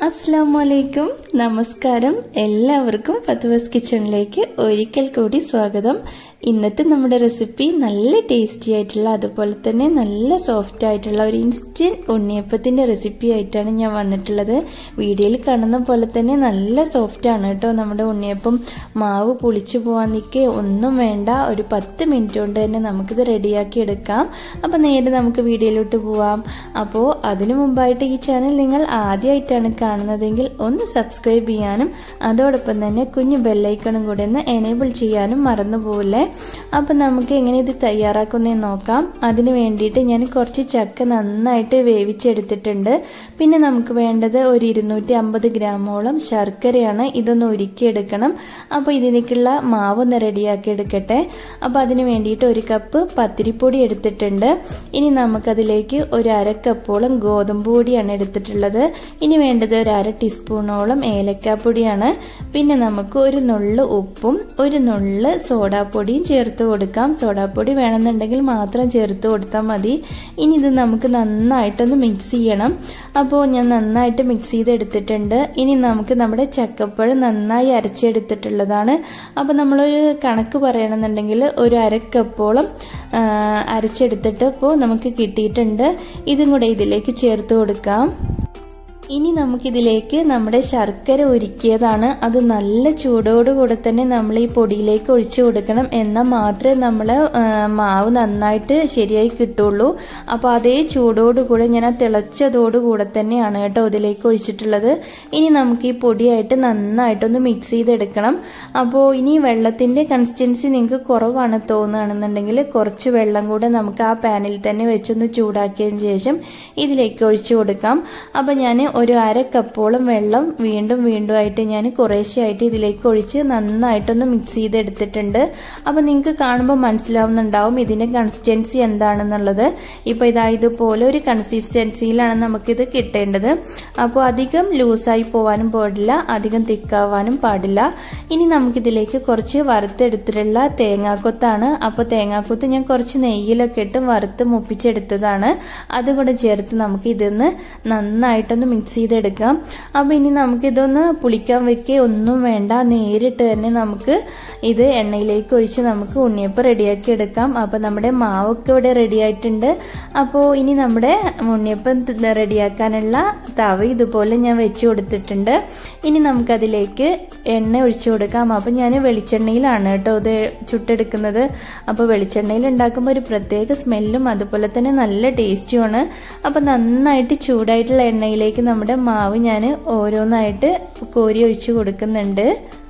അസ്സാം വലൈക്കും നമസ്കാരം എല്ലാവർക്കും ഫത്തുവസ് കിച്ചണിലേക്ക് ഒരിക്കൽ കൂടി സ്വാഗതം ഇന്നത്തെ നമ്മുടെ റെസിപ്പി നല്ല ടേസ്റ്റി ആയിട്ടുള്ള അതുപോലെ തന്നെ നല്ല സോഫ്റ്റ് ആയിട്ടുള്ള ഒരു ഇൻസ്റ്റൻറ്റ് ഉണ്ണിയപ്പത്തിൻ്റെ റെസിപ്പി ആയിട്ടാണ് ഞാൻ വന്നിട്ടുള്ളത് വീഡിയോയിൽ കാണുന്ന പോലെ തന്നെ നല്ല സോഫ്റ്റ് ആണ് കേട്ടോ നമ്മുടെ ഉണ്ണിയപ്പം മാവ് പുളിച്ചു പോകാൻ നിൽക്കെ ഒന്നും വേണ്ട ഒരു പത്ത് മിനിറ്റ് കൊണ്ട് തന്നെ നമുക്കിത് റെഡിയാക്കി എടുക്കാം അപ്പോൾ നേരെ നമുക്ക് വീഡിയോയിലോട്ട് പോവാം അപ്പോൾ അതിനു മുമ്പായിട്ട് ഈ ചാനൽ നിങ്ങൾ ആദ്യമായിട്ടാണ് കാണുന്നതെങ്കിൽ ഒന്ന് സബ്സ്ക്രൈബ് ചെയ്യാനും അതോടൊപ്പം തന്നെ കുഞ്ഞു ബെല്ലൈക്കണും കൂടെ ഒന്ന് എനേബിൾ ചെയ്യാനും മറന്നു പോവില്ലേ അപ്പം നമുക്ക് എങ്ങനെ ഇത് തയ്യാറാക്കുന്നതെന്ന് നോക്കാം അതിന് വേണ്ടിയിട്ട് ഞാൻ കുറച്ച് ചക്ക നന്നായിട്ട് വേവിച്ചെടുത്തിട്ടുണ്ട് പിന്നെ നമുക്ക് വേണ്ടത് ഒരു ഇരുന്നൂറ്റി അമ്പത് ഗ്രാമോളം ശർക്കരയാണ് ഇതൊന്ന് ഉരുക്കിയെടുക്കണം അപ്പോൾ ഇതിലേക്കുള്ള മാവ് ഒന്ന് റെഡിയാക്കി എടുക്കട്ടെ അപ്പോൾ അതിന് വേണ്ടിയിട്ട് ഒരു കപ്പ് പത്തിരിപ്പൊടി എടുത്തിട്ടുണ്ട് ഇനി നമുക്കതിലേക്ക് ഒരു അര കപ്പോളം ഗോതമ്പ് പൊടിയാണ് എടുത്തിട്ടുള്ളത് ഇനി വേണ്ടത് ഒരു അര ടീസ്പൂണോളം ഏലക്കാപ്പൊടിയാണ് പിന്നെ നമുക്ക് ഒരു നുള്ള് ഉപ്പും ഒരു നുള്ള് സോഡാപ്പൊടിയും ചേർത്ത് കൊടുക്കാം സോഡാപ്പൊടി വേണമെന്നുണ്ടെങ്കിൽ മാത്രം ചേർത്ത് കൊടുത്താൽ മതി ഇനി ഇത് നമുക്ക് നന്നായിട്ടൊന്ന് മിക്സ് ചെയ്യണം അപ്പോൾ ഞാൻ നന്നായിട്ട് മിക്സ് ചെയ്തെടുത്തിട്ടുണ്ട് ഇനി നമുക്ക് നമ്മുടെ ചക്കപ്പഴം നന്നായി അരച്ചെടുത്തിട്ടുള്ളതാണ് അപ്പോൾ നമ്മളൊരു കണക്ക് പറയണമെന്നുണ്ടെങ്കിൽ ഒരു അരക്കപ്പോളം അരച്ചെടുത്തിട്ട് ഇപ്പോൾ നമുക്ക് കിട്ടിയിട്ടുണ്ട് ഇതും കൂടെ ഇതിലേക്ക് ചേർത്ത് കൊടുക്കാം ഇനി നമുക്കിതിലേക്ക് നമ്മുടെ ശർക്കര ഉരുക്കിയതാണ് അത് നല്ല ചൂടോടുകൂടെ തന്നെ നമ്മൾ ഈ പൊടിയിലേക്ക് ഒഴിച്ചു കൊടുക്കണം എന്നാൽ മാത്രമേ നമ്മൾ മാവ് നന്നായിട്ട് ശരിയായി കിട്ടുള്ളൂ അപ്പോൾ അതേ ചൂടോടുകൂടെ ഞാൻ ആ തിളച്ചതോടുകൂടെ തന്നെയാണ് കേട്ടോ ഇതിലേക്ക് ഒഴിച്ചിട്ടുള്ളത് ഇനി നമുക്ക് ഈ പൊടിയായിട്ട് നന്നായിട്ടൊന്ന് മിക്സ് ചെയ്തെടുക്കണം അപ്പോൾ ഇനി വെള്ളത്തിൻ്റെ കൺസിസ്റ്റൻസി നിങ്ങൾക്ക് കുറവാണ് തോന്നുകയാണെന്നുണ്ടെങ്കിൽ കുറച്ച് വെള്ളം കൂടെ നമുക്ക് ആ പാനിൽ തന്നെ വെച്ചൊന്ന് ചൂടാക്കിയതിന് ശേഷം ഇതിലേക്ക് ഒഴിച്ചു കൊടുക്കാം അപ്പോൾ ഞാൻ ഒരു അര കപ്പോളം വെള്ളം വീണ്ടും വീണ്ടും ആയിട്ട് ഞാൻ കുറേശ്ശെയായിട്ട് ഇതിലേക്ക് ഒഴിച്ച് നന്നായിട്ടൊന്ന് മിക്സ് ചെയ്തെടുത്തിട്ടുണ്ട് അപ്പോൾ നിങ്ങൾക്ക് കാണുമ്പോൾ മനസ്സിലാവുന്നുണ്ടാവും ഇതിൻ്റെ കൺസിസ്റ്റൻസി എന്താണെന്നുള്ളത് ഇപ്പോൾ ഇതാ ഇതുപോലെ ഒരു കൺസിസ്റ്റൻസിയിലാണ് നമുക്കിത് കിട്ടേണ്ടത് അപ്പോൾ അധികം ലൂസായി പോകാനും പാടില്ല അധികം തിക്കാവാനും പാടില്ല ഇനി നമുക്കിതിലേക്ക് കുറച്ച് വറുത്തെടുത്തിട്ടുള്ള തേങ്ങാക്കൊത്താണ് അപ്പോൾ തേങ്ങാക്കൊത്ത് ഞാൻ കുറച്ച് നെയ്യിലൊക്കെ ഇട്ട് വറുത്ത് മുപ്പിച്ചെടുത്തതാണ് അതുകൂടെ ചേർത്ത് നമുക്ക് ഇതൊന്ന് നന്നായിട്ടൊന്ന് മിക്സ് ചെയ്തെടുക്കാം അപ്പോൾ ഇനി നമുക്കിതൊന്ന് പുളിക്കാൻ വെക്കുക ഒന്നും വേണ്ട നേരിട്ട് തന്നെ നമുക്ക് ഇത് എണ്ണയിലേക്ക് ഒഴിച്ച് നമുക്ക് ഉണ്ണിയപ്പം റെഡിയാക്കി എടുക്കാം അപ്പോൾ നമ്മുടെ മാവൊക്കെ ഇവിടെ റെഡി ആയിട്ടുണ്ട് അപ്പോൾ ഇനി നമ്മുടെ ഉണ്ണിയപ്പം റെഡിയാക്കാനുള്ള തവ ഇതുപോലെ ഞാൻ വെച്ച് കൊടുത്തിട്ടുണ്ട് ഇനി നമുക്കതിലേക്ക് എണ്ണ ഒഴിച്ചു കൊടുക്കാം അപ്പോൾ ഞാൻ വെളിച്ചെണ്ണയിലാണ് കേട്ടോ ഇത് ചുട്ടെടുക്കുന്നത് അപ്പോൾ വെളിച്ചെണ്ണയിൽ ഉണ്ടാക്കുമ്പോൾ ഒരു പ്രത്യേക സ്മെല്ലും അതുപോലെ തന്നെ നല്ല ടേസ്റ്റുമാണ് അപ്പോൾ നന്നായിട്ട് ചൂടായിട്ടുള്ള എണ്ണയിലേക്ക് നമ്മുടെ മാവ് ഞാൻ ഓരോന്നായിട്ട് കോരി ഒഴിച്ച് കൊടുക്കുന്നുണ്ട്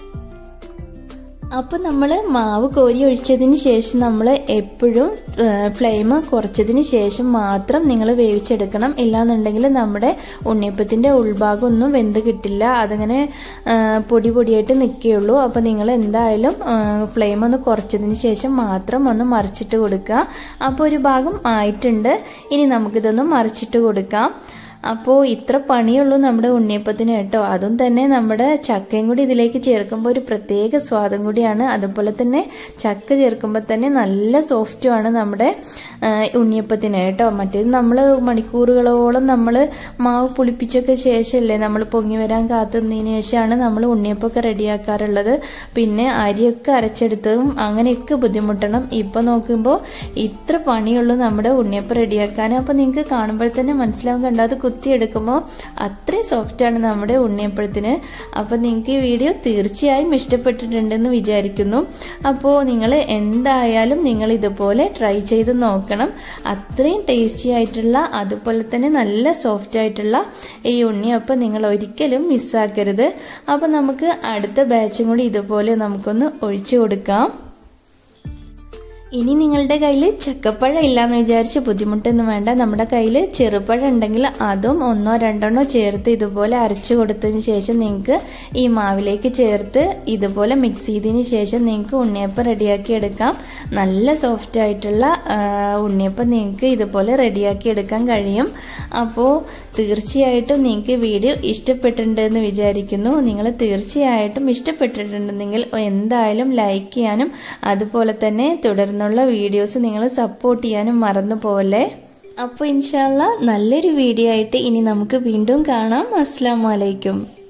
അപ്പോൾ നമ്മൾ മാവ് കോരി ഒഴിച്ചതിന് ശേഷം നമ്മൾ എപ്പോഴും ഫ്ലെയിം കുറച്ചതിന് ശേഷം മാത്രം നിങ്ങൾ വേവിച്ചെടുക്കണം ഇല്ലാന്നുണ്ടെങ്കിൽ നമ്മുടെ ഉണ്ണിയപ്പത്തിൻ്റെ ഉൾഭാഗം ഒന്നും വെന്ത് കിട്ടില്ല അതിങ്ങനെ പൊടി പൊടിയായിട്ട് നിൽക്കുകയുള്ളൂ അപ്പോൾ നിങ്ങൾ എന്തായാലും ഫ്ലെയിം ഒന്ന് കുറച്ചതിന് ശേഷം മാത്രം ഒന്ന് മറിച്ചിട്ട് കൊടുക്കുക അപ്പോൾ ഒരു ഭാഗം ആയിട്ടുണ്ട് ഇനി നമുക്കിതൊന്ന് മറിച്ചിട്ട് കൊടുക്കാം അപ്പോൾ ഇത്ര പണിയുള്ളൂ നമ്മുടെ ഉണ്ണിയപ്പത്തിന് കേട്ടോ അതും തന്നെ നമ്മുടെ ചക്കയും കൂടി ഇതിലേക്ക് ചേർക്കുമ്പോൾ ഒരു പ്രത്യേക സ്വാദം കൂടിയാണ് അതുപോലെ തന്നെ ചക്ക ചേർക്കുമ്പോൾ തന്നെ നല്ല സോഫ്റ്റുമാണ് നമ്മുടെ ഉണ്ണിയപ്പത്തിന് കേട്ടോ മറ്റേത് നമ്മൾ മണിക്കൂറുകളോളം നമ്മൾ മാവ് പുളിപ്പിച്ചൊക്കെ ശേഷമല്ലേ നമ്മൾ പൊങ്ങി വരാൻ കാത്തുന്നതിന് ശേഷമാണ് നമ്മൾ ഉണ്ണിയപ്പമൊക്കെ റെഡിയാക്കാറുള്ളത് പിന്നെ അരിയൊക്കെ അരച്ചെടുത്തതും അങ്ങനെയൊക്കെ ബുദ്ധിമുട്ടണം ഇപ്പോൾ നോക്കുമ്പോൾ ഇത്ര പണിയുള്ളൂ നമ്മുടെ ഉണ്ണിയപ്പം റെഡിയാക്കാൻ അപ്പോൾ നിങ്ങൾക്ക് കാണുമ്പോൾ തന്നെ മനസ്സിലാവും കണ്ടോ അത് കുത്തിയെടുക്കുമ്പോൾ അത്രയും സോഫ്റ്റാണ് നമ്മുടെ ഉണ്ണിയപ്പഴത്തിന് അപ്പോൾ നിങ്ങൾക്ക് ഈ വീഡിയോ തീർച്ചയായും ഇഷ്ടപ്പെട്ടിട്ടുണ്ടെന്ന് വിചാരിക്കുന്നു അപ്പോൾ നിങ്ങൾ എന്തായാലും നിങ്ങൾ ഇതുപോലെ ട്രൈ ചെയ്ത് നോക്കണം അത്രയും ടേസ്റ്റി ആയിട്ടുള്ള അതുപോലെ തന്നെ നല്ല സോഫ്റ്റ് ആയിട്ടുള്ള ഈ ഉണ്ണിയപ്പം നിങ്ങൾ ഒരിക്കലും മിസ്സാക്കരുത് അപ്പോൾ നമുക്ക് അടുത്ത ബാച്ചും കൂടി ഇതുപോലെ നമുക്കൊന്ന് ഒഴിച്ചു കൊടുക്കാം ഇനി നിങ്ങളുടെ കയ്യിൽ ചക്കപ്പഴം ഇല്ലയെന്ന് വിചാരിച്ച് ബുദ്ധിമുട്ടൊന്നും വേണ്ട നമ്മുടെ കയ്യിൽ ചെറുപഴം ഉണ്ടെങ്കിൽ അതും ഒന്നോ രണ്ടെണ്ണോ ചേർത്ത് ഇതുപോലെ അരച്ചു കൊടുത്തതിന് ശേഷം നിങ്ങൾക്ക് ഈ മാവിലേക്ക് ചേർത്ത് ഇതുപോലെ മിക്സ് ചെയ്തതിന് ശേഷം നിങ്ങൾക്ക് ഉണ്ണിയപ്പം റെഡിയാക്കി എടുക്കാം നല്ല സോഫ്റ്റ് ആയിട്ടുള്ള ഉണ്ണിയപ്പം നിങ്ങൾക്ക് ഇതുപോലെ റെഡിയാക്കി എടുക്കാൻ കഴിയും അപ്പോൾ തീർച്ചയായിട്ടും നിങ്ങൾക്ക് വീഡിയോ ഇഷ്ടപ്പെട്ടിട്ടുണ്ടെന്ന് വിചാരിക്കുന്നു നിങ്ങൾ തീർച്ചയായിട്ടും ഇഷ്ടപ്പെട്ടിട്ടുണ്ടെങ്കിൽ എന്തായാലും ലൈക്ക് ചെയ്യാനും അതുപോലെ തന്നെ തുടർന്നുള്ള വീഡിയോസ് നിങ്ങൾ സപ്പോർട്ട് ചെയ്യാനും മറന്നു പോവല്ലേ അപ്പോൾ ഇൻഷാല്ല നല്ലൊരു വീഡിയോ ആയിട്ട് ഇനി നമുക്ക് വീണ്ടും കാണാം അസ്സാം വലൈക്കും